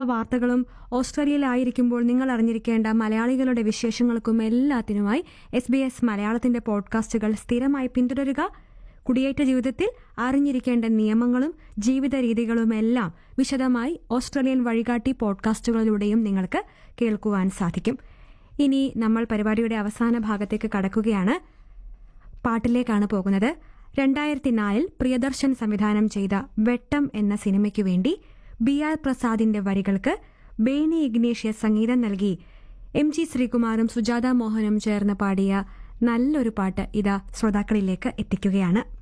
വാർത്തകളും ഓസ്ട്രേലിയയിലായിരിക്കുമ്പോൾ നിങ്ങൾ അറിഞ്ഞിരിക്കേണ്ട മലയാളികളുടെ വിശേഷങ്ങൾക്കും എല്ലാത്തിനുമായി എസ് ബി എസ് മലയാളത്തിന്റെ പോഡ്കാസ്റ്റുകൾ സ്ഥിരമായി പിന്തുടരുക കുടിയേറ്റ ജീവിതത്തിൽ അറിഞ്ഞിരിക്കേണ്ട നിയമങ്ങളും ജീവിത രീതികളുമെല്ലാം വിശദമായി ഓസ്ട്രേലിയൻ വഴികാട്ടി പോഡ്കാസ്റ്റുകളിലൂടെയും നിങ്ങൾക്ക് കേൾക്കുവാൻ സാധിക്കും ഇനി നമ്മൾ പരിപാടിയുടെ അവസാന ഭാഗത്തേക്ക് കടക്കുകയാണ് പാട്ടിലേക്കാണ് പോകുന്നത് രണ്ടായിരത്തി നാലിൽ പ്രിയദർശൻ സംവിധാനം ചെയ്ത വെട്ടം എന്ന സിനിമയ്ക്കു വേണ്ടി ബി ആർ പ്രസാദിന്റെ വരികൾക്ക് ബേണി ഇഗ്നേഷ്യസ് സംഗീതം നൽകി എം ജി ശ്രീകുമാറും സുജാത മോഹനും ചേർന്ന് പാടിയ നല്ലൊരു പാട്ട് ഇതാ ശ്രോതാക്കളിലേക്ക് എത്തിക്കുകയാണ്